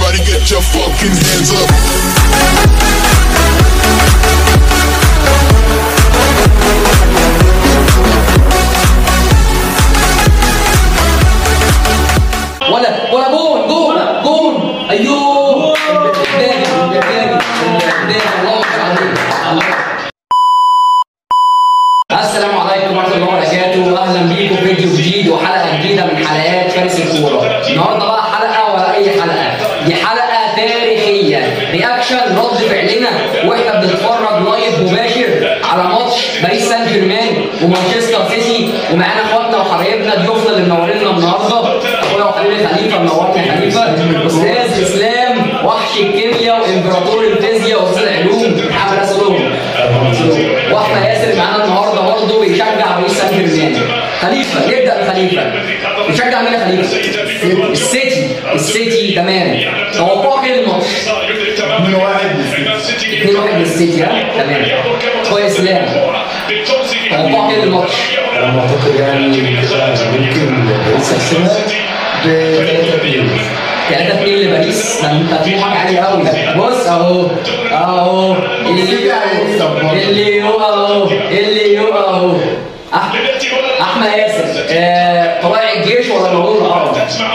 Everybody get your fucking hands up. ولا ولا جون جون جون ايوه امبابي امبابي امبابي الله اكبر عليك السلام عليكم ورحمه الله وبركاته اهلا بيكم في فيديو جديد وحلقه جديده من حلقات فارس الكوره النهارده بقى حلقه ولا اي حلقه دي حلقه تاريخيه رياكشن رد فعلنا واحنا بنتفرج لايف مباشر على ماتش باريس سان جيرمان ومانشستر سيتي ومعانا اخواتنا وحبايبنا ضيوفنا اللي منورينا النهارده اخويا وحبيبي خليفه منورنا يا خليفه استاذ اسلام وحش الكيمياء وامبراطور الفيزياء واستاذ العلوم محمد اسلوم واحمد ياسر معانا النهارده برضه بيشجع باريس سان جيرمان خليفه نبدا بخليفه بيشجع مين يا خليفه؟ السيتي السيتي تمام توقعك ايه الماتش؟ 2 1 2 1 للسيتي ها؟ تمام كويس اسلام توقعك ايه الماتش؟ انا اعتقد يعني كده ممكن باريس يكسبها ب 3 2 3 2 لباريس ده انت طموحك عالي قوي بص اهو اهو اللي يقع اللي يقع اهو اللي يقع اهو أح- احمد ياسر آه، طلائع الجيش ولا الموضوع العرب؟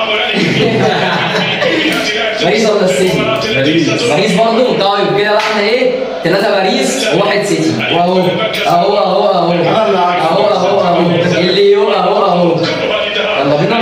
باريس ولا السيتي؟ باريس. باريس برضه طيب كده بقى احنا ايه؟ ثلاثة باريس وواحد سيتي واهو اهو اهو اهو أنا اللي عارف. اهو اهو اهو اللي يقع اهو اهو يلا بينا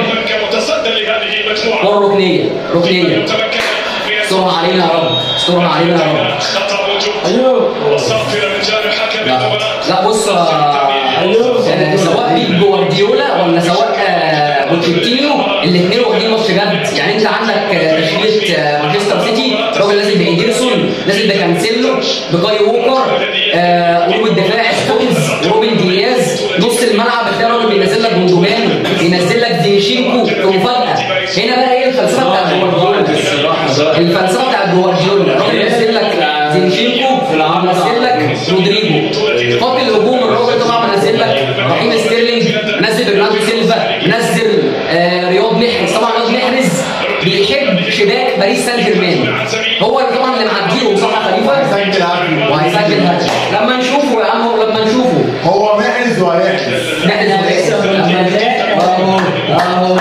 كورة ركنية ركنية استرها علينا يا رب استرها علينا يا رب ايوه لا لا بص آه، سواء بيب جوارديولا ولا سواء آه، بوتشيتينو الاثنين واخدين ماتش جد يعني انت عندك آه، تشكيله آه، مانشستر سيتي راجل نازل بايدرسون نازل بكانسيلو بكاي ووكر آه، قلوب الدفاع ستونز وروبن دياز نص الملعب بتلاقي راجل بينزل لك جندوجان بينزل لك زينشينكو في مفاجاه هنا بقى ايه الفلسفه بتاعت جوارديولا الفلسفه بتاعت جوارديولا الراجل بينزل لك زينشينكو منزل لك رودريجو خط الهجوم الراجل طبعا منزل لك رحيم ستيرلينج منزل برناردو سيلفا منزل آه رياض محرز طبعا رياض محرز بيحب شباك باريس سان جيرمان هو اللي طبعا اللي معديهم صح يا خليفه هيسجل عافية. وهيسجل هاتريك لما نشوفه يا عم لما نشوفه هو محرز وهيحرز نحن لما اهو اهو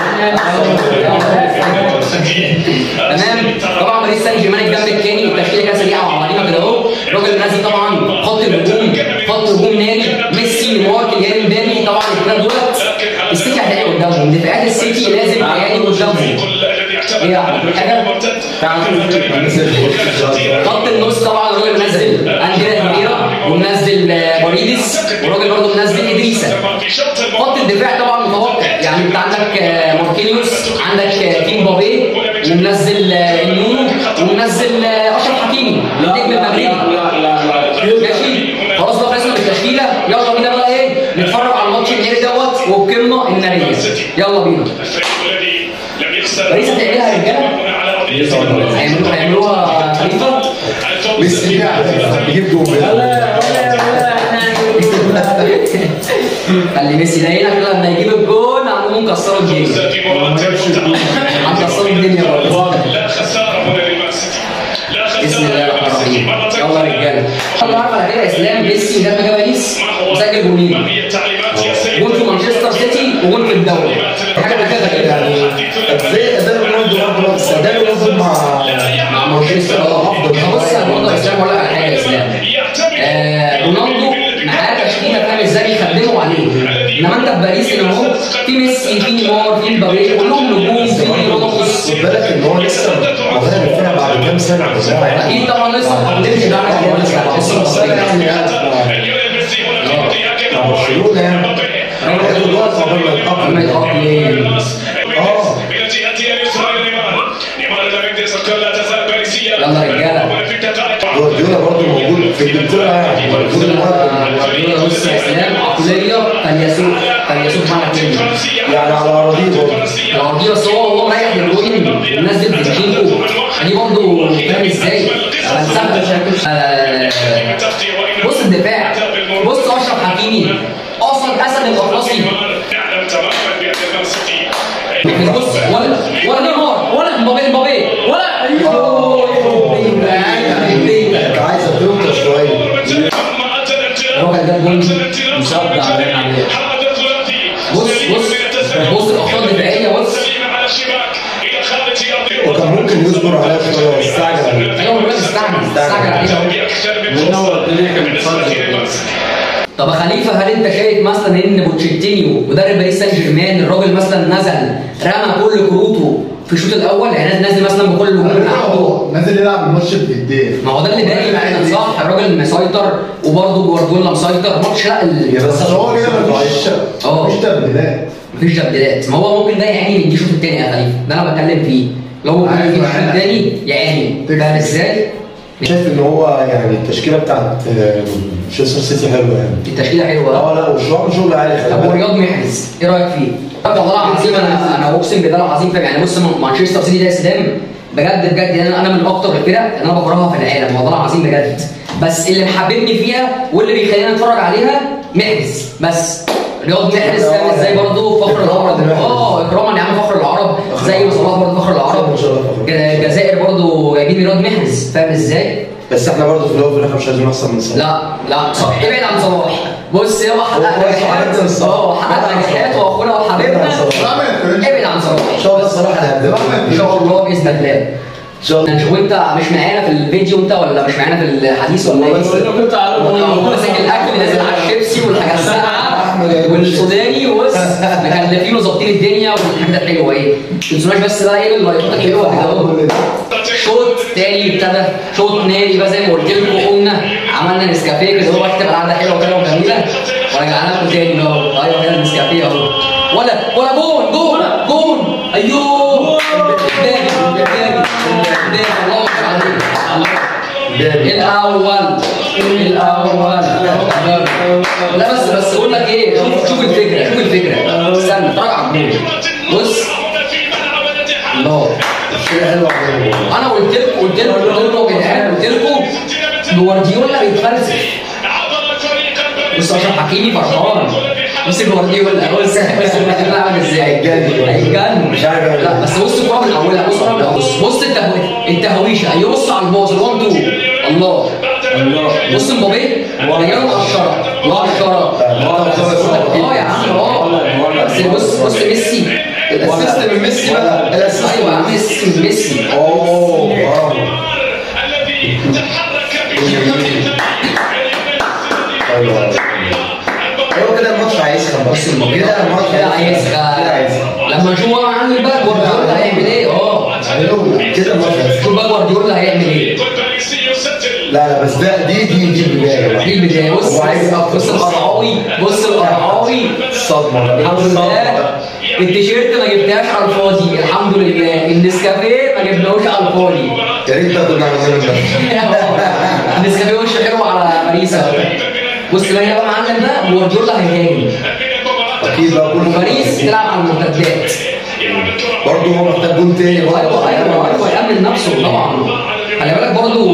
تمام طبعا باريس سان جيرمان الجنب الثاني التشكيله كده سريعه وعمالين كده اهو الراجل نازل طبعا خط الهجوم خط هجوم ناري ميسي نيمار كيليان مبابي طبعا الاثنين دولت السيتي هتلاقي قدامهم دفاعات السيتي لازم هيجي قدامهم ايه يا احمد حاجه خط النص طبعا الراجل منزل اندريا هيريرا ومنزل آه، باريدس والراجل برضه منزل ادريسا خط الدفاع طبعا متوقع يعني انت عندك آه، ماركينيوس عندك آه، كيم بابي ومنزل آه، النونو ومنزل آه، اشرف حكيمي النجم المغربي ماشي خلاص بقى خلصنا بالتشكيله يلا بينا بقى ايه نتفرج على الماتش الناري دوت والقمه الناريه يلا بينا باريس هتعملها يا رجاله هيعملوا- هيعملوها خليفه ميسي بيجيب جول خلي ميسي ده هنا كده لما يجيب الجون هنقوم مكسروا الدنيا هنكسروا الدنيا برضه بسم الله الرحمن الرحيم يلا يا رجاله الله عارف على كده اسلام ميسي جاب جاب باريس وسجل جولين جون في مانشستر سيتي وجون في الدوري دي حاجه كده غريبه زي اداء رونالدو برضه بس اداء رونالدو مع مع مانشستر اه افضل بص يا رونالدو يا اسلام اقول لك على حاجه يا اسلام آه، رونالدو معاه تشكيله فاهم ازاي بيخدموا عليه انما انت في باريس هنا اهو في ميسي في نيمار في مبابي كلهم نجوم في راموس خد بالك ان هو لسه مغير الفرقه بعد كام سنه اكيد طبعا لسه ما قدمش ده على لسه لسه بس مصري. يعني مع برشلونه يعني هياخد وقت قبل ما يتأقلم. محمد عقلي اه يلا رجاله جوارديولا برضه موجود في انجلترا يعني موجود جوارديولا بص يا اسلام عقليه فيلسوف فيلسوف معنى كلمه يعني على اراضيه برضه جوارديولا بس هو والله مريح دلوقتي منزل زينشينكو دي برضه فاهم ازاي؟ فلسفه آه، بص الدفاع بص اشرف حكيمي اصلا اسد الاطلسي بص ولا ولا نيمار ولا مبابي مبابي ولا ايوه اصبر عليها شويه واستعجل عليها ايوه الراجل استعجل استعجل عليه من اول الدنيا كانت صادقه طب يا خليفه هل انت شايف مثلا ان بوتشيتينيو مدرب باريس سان جيرمان الراجل مثلا نزل رمى كل كروته في الشوط الاول يعني نازل مثلا بكل الهجوم اللي عنده نازل يلعب الماتش بايديه ما هو ده اللي باين فعلا صح الراجل مسيطر وبرضه جوارديولا مسيطر ماتش لا ال- يا بس بس هو كده مفيش اه. مفيش تبديلات مفيش تبديلات ما هو ممكن ده يعاني من الشوط الثاني يا خليفه ده انا بتكلم فيه لو ممكن أيوة، يجي الشوط أيوة. الثاني يعاني تكفي. فاهم ازاي؟ شايف ان هو يعني التشكيله بتاعت آه، مانشستر سيتي حلوه يعني التشكيله حلوه اه لا وشغل شغل عالي خلي طب بالك. ورياض محرز ايه رايك فيه؟ طب والله العظيم انا انا اقسم بالله العظيم فاهم يعني بص مانشستر سيتي ده يا اسلام بجد بجد يعني انا من اكتر الفرق اللي انا بكرهها في العالم والله العظيم بجد بس اللي محببني فيها واللي بيخليني اتفرج عليها محرز بس رياض محرز فاهم ازاي برضه فخر العرب اه اكراما يا عم فخر العرب زي ما صلاح برضه فخر العرب ما شاء الله فخر. ج- الجزائر برضه جايبين رياض محرز فاهم ازاي؟ بس احنا برضه في الاول وفي الاخر مش عايزين نخسر من صلاح لا لا صح ابعد عن صلاح بص يابا حقق هو كويس نجاحات وحبيبنا الصلاح. اه حقق نجاحات واخونا وحبيبنا ابعد عن صلاح. ابعد عن صلاح ان شاء الله صلاح الهداف ان شاء الله باذن الله ان شاء الله نشوف انت مش معانا في الفيديو انت ولا مش معانا في الحديث ولا ايه؟ كنت عارف هو ماسك الاكل نازل على الشيبسي والحاجات الساقعه والسوداني بص مكلفين وظابطين الدنيا والحاجات الحلوه ايه ما تنسوناش بس بقى ايه اللايكات الحلوه كده اهو شوط تاني ابتدى شوط نادي بقى زي ما قلت لكم قلنا عملنا نسكافيه كده هو تبقى القعده حلوه كده وجميله ورجعنا لكم تاني اهو ايوه كده النسكافيه اهو ولا ولا جون جون جون ايوه امبابي امبابي امبابي الله اكبر عليك الاول الاول لا بس بس بقول لك ايه شوف شوف الفكره شوف الفكره استنى اتفرج على الجول بص الله شيء حلو عليهم انا قلت لكم قلت لكم قلت لكم يا جدعان قلت لكم جوارديولا بيتفلسف بص اشرف حكيمي فرحان بص جوارديولا بص بص جوارديولا عامل ازاي هيتجنن. هيتجنن مش عارف يعمل لا إيه. بس بص الكوره من اولها بص الكوره من اولها بص بص التهوي- التهويشه ايوه بص على الباص ال1 2 الله بص مبابي رجاله مقشره مقشره اه يا عم اه بس بص بص ميسي الاسيست من ميسي بقى الاسيست ايوه يا عم ميسي من ميسي اوه واو ايوه ايوه كده الماتش هيسخن بس كده الماتش كده عايز كده هيسخن لما نشوف بقى عامل بقى جوارديولا هيعمل ايه اه كده الماتش هيسخن شوف بقى جوارديولا هيعمل ايه لا لا بس ده دي دي دي البدايه بقى. دي البدايه بص هو عايز بص القرعاوي بص القرعاوي الصدمه الحمد لله التيشيرت ما جبتهاش على الفاضي الحمد لله النسكافيه ما جبناهوش على الفاضي يا ريت تاخد نعمل منه النسكافيه وش حلو على باريس أهو. بص بقى هنا بقى معلم بقى جوارديولا هيهاجم اكيد بقى كله وباريس تلعب على المرتدات برضه هو محتاج جون تاني ايوه ايوه ايوه يامن نفسه طبعا خلي بالك برضه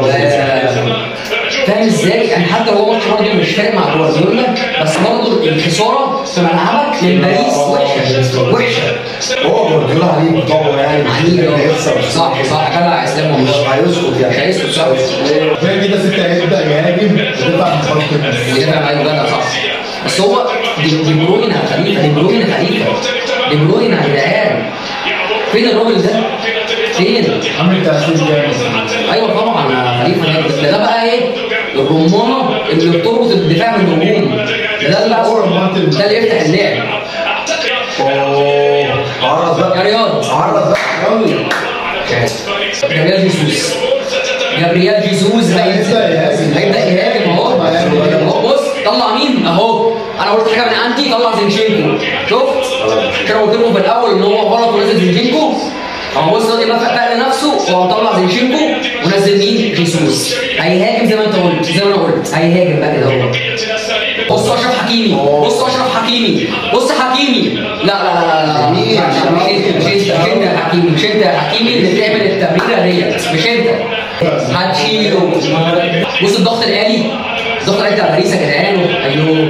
فاهم ازاي؟ يعني حتى هو ماتش برضه مش فارق مع جوارديولا بس برضه الخساره في ملعبك للباريس وحشه وحشه هو جوارديولا عليه بطاقه يعني مش عليه هيخسر صح صح جدع اسلام مش والله هيسقط مش يعني هيسكت صح غير كده ستة هيبدأ يهاجم ويدفع من خط النص ودافع معايا جدع صح بس هو دي دي بروين يا خليفه دي بروين يا خليفه دي بروين يا جدعان فين الراجل ده؟ فين؟ عامل تأثير جامد ايوه طبعا يا خليفه ده, ده بقى ايه؟ الرمانه اللي بتربط الدفاع بالهجوم ده ده اللي هو رمانة ال- ده اللي يفتح اللعب اوه عرض يا بقى رياض عرض بقى جابريال جيسوس جابريال جيسوس هينزل هيبدأ يهاجم. هيبدا يهاجم اهو هيهاجم. اهو بص طلع مين اهو انا قلت حاجه من عندي طلع زينشينكو شفت عشان قلت لكم في الاول ان هو غلط ونزل زينشينكو اهو بص دلوقتي بقى بقى لنفسه وهو مطلع زينشينكو ونزل مين جيسوس هيهاجم زي ما انت قلت زي ما انا قلت هيهاجم بقى كده اهو بص اشرف حكيمي بص اشرف حكيمي بص حكيمي لا لا لا لا لا مين؟ مش انت مش انت مش انت يا حكيمي مش انت يا حكيمي اللي بتعمل التمريره ديت مش انت هتشيله بص الضغط الالي الضغط الالي بتاع باريس يا جدعان ايوه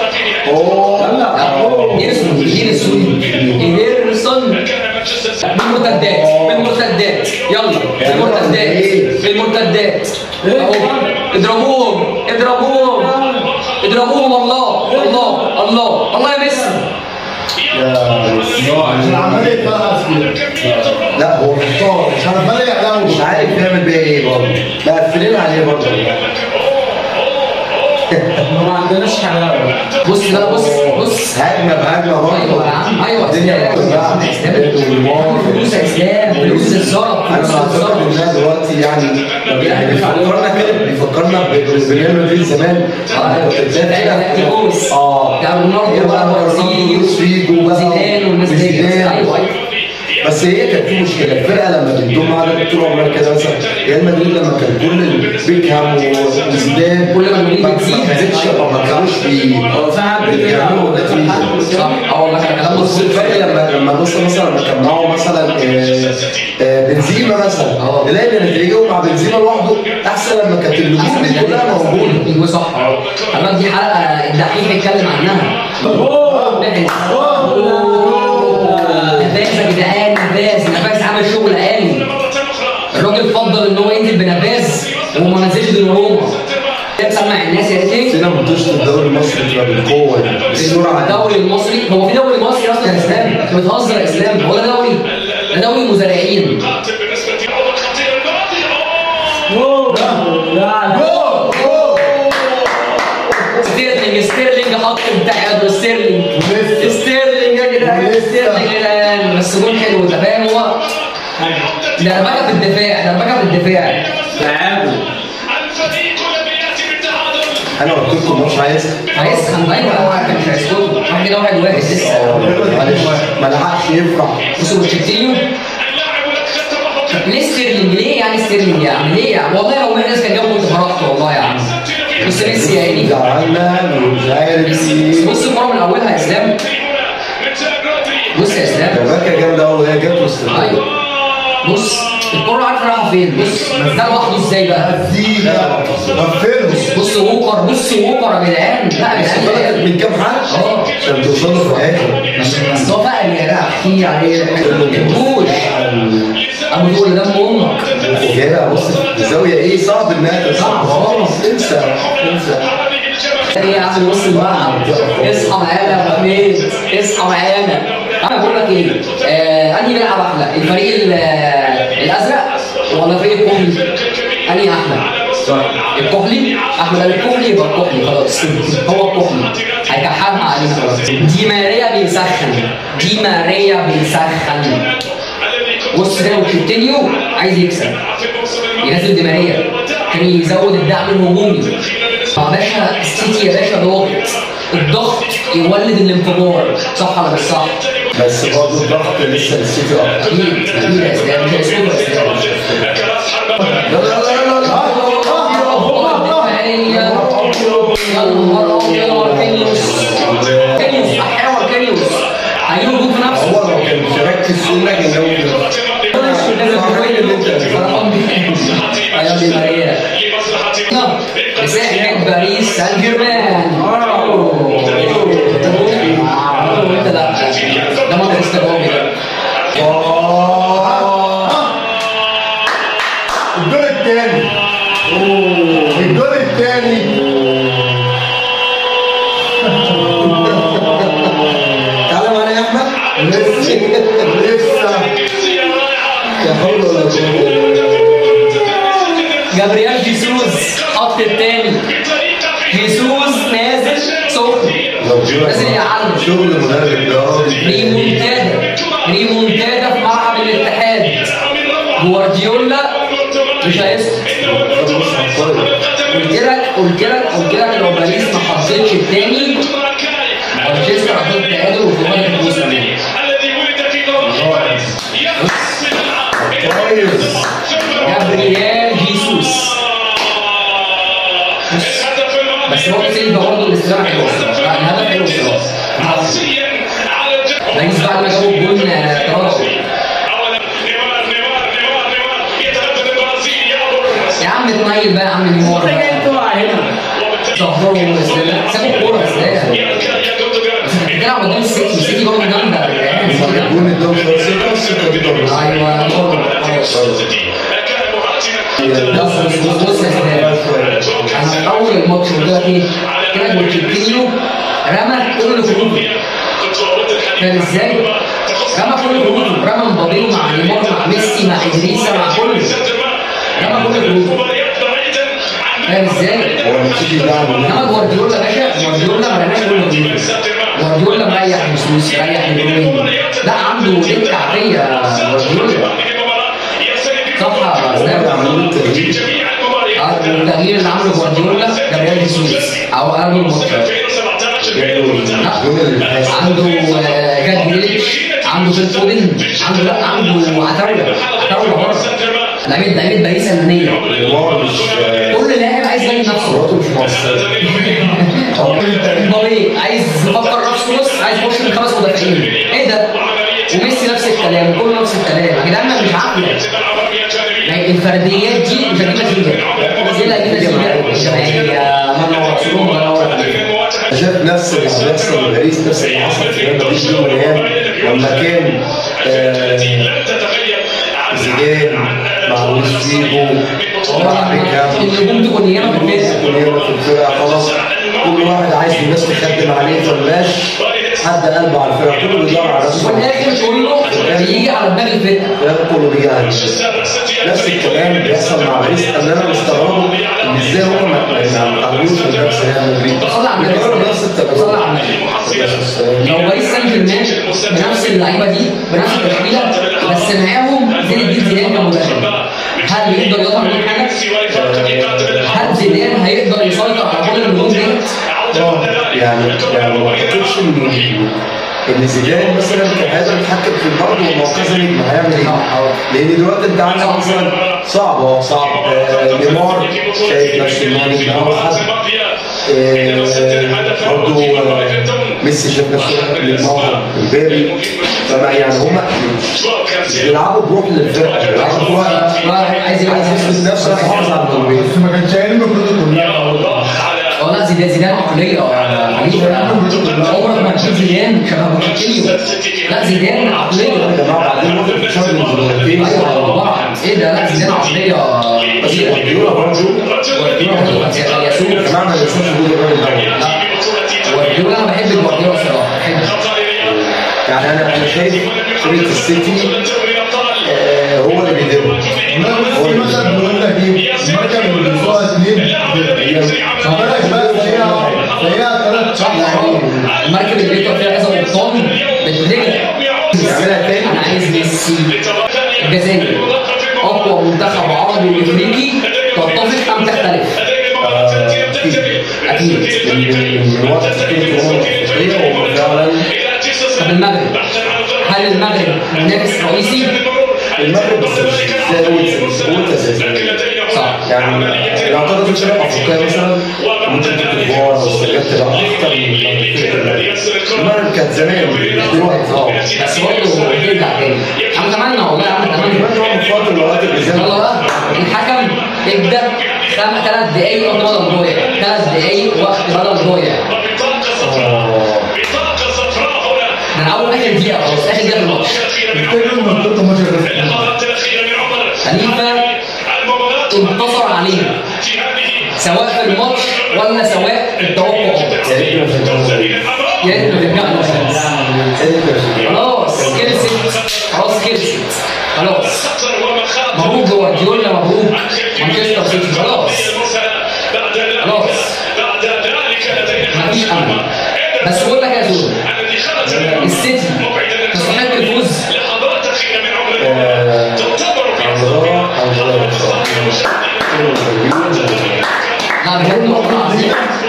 اوه ايرسون ايرسون ايرسون بالمرتدات بالمرتدات يلا بالمرتدات بالمرتدات اهو اضربوهم اضربوهم اضربوهم الله الله الله الله يا ميسي عشان عمال يتفرقع كده لا هو محتار مش عارف بقى عندناش حلاوه بص بقى بص بص هجمه بهجمه برضه ايوه يا عم ايوه الدنيا اسلام اسلام فلوس يا اسلام فلوس الزرق انا فلوس بعتقد الزرق انها دلوقتي يعني يعني بيفكرنا كده بيفكرنا ب- بريال مدريد زمان اه جالاكتيكوس اه بتاع رونالدو بقى برازيل فيجو بقى وزيدان والناس دي وزيدان. ايوه ايوه بس هي كانت في مشكله الفرقه لما بتدوم عدد طول عمرها كده مثلا ريال مدريد لما كان كل بيكهام وزيدان كل ما المدريد ما بتزيد. بتزيدش ما كانوش بي هو في حد كده بيعملوا نتيجه صح اه والله كان كلام بص مظبوط الفرق لما لما بص مثلا لما كان معاهم مثلا آه، آه، بنزيما مثلا اه. تلاقي ان نتيجته مع بنزيما لوحده احسن لما كانت النجوم دي كلها موجوده ايوه صح خلاص دي حلقه الدحيح يتكلم عنها نفاس يا جدعان نفاس نفاس عمل شغل عالي الراجل فضل ان هو ينزل بنفاس وما نزلش بالروما ده مسمع الناس يا ريت سينا منتشر الدوري المصري تبقى بالقوه دي بالسرعه دي الدوري المصري هو في دوري مصري اصلا يا اسلام انت بتهزر يا اسلام هو ده دوري ده دوري مزارعين ستيرلينج ستيرلينج حط بتاع يده ستيرلينج ولسه. ستيرلينج يا جدعان ولسه. ستيرلينج يا جدعان بس جول حلو انت فاهم هو دربكه في الدفاع دربكه في الدفاع تعادل انا قلت لكم ماتش عايز هيسخن بقى يبقى واحد مش هيسكتوا واحد كده واحد واحد لسه معلش ما لحقش يفرح بصوا بوتشيتينيو ليه ستيرلينج ليه يعني ستيرلينج يعني ليه يعني والله لو محرز كان جابه كنت فرحت والله يا عم بص ميسي يا عيني زعلنا ومش عارف ايه بص الكوره من اولها يا اسلام بص يا اسلام الركه جامده قوي وهي جت وسط ايوه بص الكوره عارف رايحه فين بص ده لوحده ازاي بقى زينة غفلهم بص ووكر بص ووكر يا جدعان لا يا بدأت جدعان من كام حد اه عشان توصلوا في الاخر بس هو فقر يا جدع في عليه الدوش ابو دول ده امك وجايبها بص الزاويه ايه صعب انها صعب خالص. انسى انسى ايه يا عم نص الملعب اصحى معانا يا ابو حميد اصحى معانا انا بقول لك ايه آه انهي بيلعب احلى الفريق ال- الازرق ولا فريق الكحلي انهي احلى الكحلي احمد قال الكحلي يبقى الكحلي خلاص هو الكحلي هيكحلها علينا خلاص دي ماريا بيسخن دي ماريا بيسخن بص كده وكوتينيو عايز يكسب ينزل دي ماريا كان يزود الدعم الهجومي يا باشا السيتي يا باشا ضاغط الضغط يولد الانفجار صح ولا مش صح؟ بس برضه الضغط لسه للسيتي اكتر اكيد اكيد يا اسلام مش هيسكتوا يا اسلام لا لا لا لا يا نهار ابيض ماركينيوس ماركينيوس احيانا ماركينيوس هيجيب جول في نفسه هو لو كان مركز سنة كان جاوب ايام ماريا مساحة باريس سان جيرمان انت لا ده ما تستوعبش الدور الثاني الدور الثاني تعالى معانا يا احمد لسه لسه لا حول ولا قوة الا بالله جابرييل جيسوس خط الثاني جيسوس نازل سخن نازل يعلم شغل المدرب ده راجل ريمونتادا ريمونتادا في ملعب الاتحاد جوارديولا مش هيسكت قلت لك قلت لك قلت لك لو باريس ما حطيتش الثاني مانشستر هتحط تعادل وفي غايه الفوز كمان كويس جابرييل جيسوس بس هو سيلفا برضه الاستلامه حلوه الصراحه لا، الهدف حلو الصراحه باريس بعد ما جابوا الجون آه، تراجعوا يا عم تنيل بقى يا عم نيمار انت جاي بقى تقع هنا ظهرهم واسلام سابوا الكوره يا اسلام بتلعب قدام السيتي السيتي برضه جامده يا جدعان السيتي جامدة. الجون الدوري ده ثقة الثقة دي ضربة ايوه برضه خلاص. لا بص بص بص يا اسلام انا في اول الماتش قلت لك ايه؟ كده بوتشيتينيو رمى كل خطوطه فاهم ازاي؟ رمى كل خطوطه رمى مبابي مع نيمار مع ميسي مع ادريسا مع كله رمى كل خطوطه فاهم ازاي؟ هو السيتي ده انما جوارديولا يا باشا جوارديولا ما رماش كل جديد جوارديولا مريح نصوص مريح نجومين لا عنده دكه عاديه جوارديولا صح يا هم اسلام عملوا التغيير آه، التغيير اللي عمله جوارديولا جابريل جيسوس او قالوا المطلق دول اللي حاسس عنده آه، جاد جريليتش عنده فيل فودن عنده لا عنده عتاوله عتاوله بره لعيبه لعيبه باريس المانيه نيمار مش كل لاعب عايز يبين نفسه مراته مش مؤثرة مبابي عايز يفكر نفسه بص عايز يخش من خمس مدافعين ايه ده؟ وميسي نفس الكلام كله نفس الكلام يا جدعان أنا مش عقل يعني الفرديات دي مش هتجيب نتيجه دي اللي هتجيب نتيجه الجماهيريه منور رسولهم ولا منور أنا شايف نفس اللي بيحصل في باريس نفس اللي حصل في ريال مدريد يوم من الايام لما كان آه، زيدان مع لويس فيجو مع بيكهام النجوم دي كل ياما في الفرقه كل يوم في الفرقه خلاص كل واحد عايز الناس تخدم عليه فماش حد قلبه على الفرقه كله بيدور على وفي نفسه الاخر كله بيجي على دماغ الفرقه الكلام كله بيجي على الفرقة. نفس الكلام بيحصل مع باريس ان انا مستغربه ان ازاي هم ما ما- ما عملوش من نفس ريال مدريد صلى على النبي بيجرب نفس التجربه صلى على النبي لو باريس سان جيرمان بنفس اللعيبه دي بنفس التشكيله بس معاهم زين الدين زيدان كمدرب هل يقدر يقدر يعمل حاجه؟ هل زيدان هيقدر يسيطر على كل النجوم ديت؟ يعني يعني ما اعتقدش ان ان زيدان مثلا كان هيقدر يتحكم في الارض وهو كذا نجم هيعمل ايه؟ لان دلوقتي انت عندك مثلا صعب اه صعب آه، نيمار شايف نفسه ان هو نجم اول حد آه، برضه آه، ميسي شايف نفسه نيمار امبابي فما يعني هم مش بيلعبوا بروح للفرقه بيلعبوا بروح عايز يبقى عايز يثبت نفسه عايز يحافظ على الموضوع بس ما كانش علم الكروت كلها اه لا زيدان زيدان عقليه عنيفه عمرك ما تشوف زيدان شبه بوتشينيو لا زيدان عقليه يا جماعه بعدين واخد تشامبيونز دلوقتي ايوه طبعا ايه ده لا زيدان عقليه بس كبيره جوارديولا برضه جوارديولا يسوع يا جماعه ما ننساش وجود الراجل ده جوارديولا انا بحب جوارديولا الصراحه بحبه يعني انا انا شايف فرقه السيتي آه، هو اللي بيديرها والله بص في مثلا بيقول لك ايه المركب اللي بيسوقها اتنين ما بالك بقى زيها زيها ثلاث صح المركب اللي بيركب فيها كذا قبطان بترجع يعملها تاني انا عايز ميسي الجزائر اقوى منتخب عربي وافريقي تتفق ام تختلف؟ اكيد من من وقت تشكيله الامم الافريقيه وهو فعلا طب المغرب هل المغرب منافس رئيسي؟ المغرب بس مش زي اول اول تسلسل صح يعني لو قدرت الفرق الافريقيه مثلا ممكن تكون او السنغال تبقى اكتر من المغرب المغرب كانت زمان مش دلوقتي اه بس برضه بيرجع تاني انا اتمنى والله انا اتمنى كمان هو من فتره لوقت يلا الجزائر بقى الحكم ابدا خم ثلاث دقايق وقت بدل ضايع ثلاث دقايق وقت بدل ضايع من اول اخر دقيقه خلاص اخر دقيقه في الماتش الفكره ان الخطه ماتش الرسمي خليفه انتصر علينا سواء في الماتش ولا سواء في التوقع يا ريت ما تفهموش. يا ريت ما ترجعنا بس. يا ريت ما تفهموش. خلاص خلصت خلاص خلصت خلاص مبروك جوارديولا مبروك مانشستر سيتي خلاص خلاص مفيش امل بس بقول لك يا زول السيتي تستحق الفوز آه، أنظرة أنظرة لا بجد والله العظيم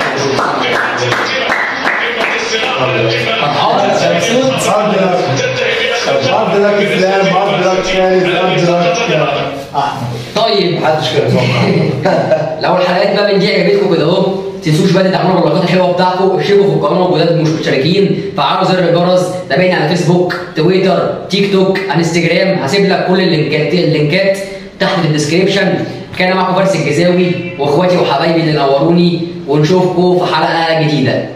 فرحان مبسوط هارد لك هارد لك اسلام هارد لك خالد هارد لك احمد طيب محدش كان يتوقع لو الحلقات بقى من دي عجبتكم كده اهو تنسوش بقى تدعمونا باللايكات الحلوه بتاعكم اشتركوا في القناه وجداد مش مشتركين فعلوا زر الجرس تابعني على فيسبوك تويتر تيك توك انستجرام هسيب لك كل اللينكات اللينكات تحت في الديسكريبشن كان معكم فارس الجزاوي واخواتي وحبايبي اللي نوروني ونشوفكم في حلقه جديده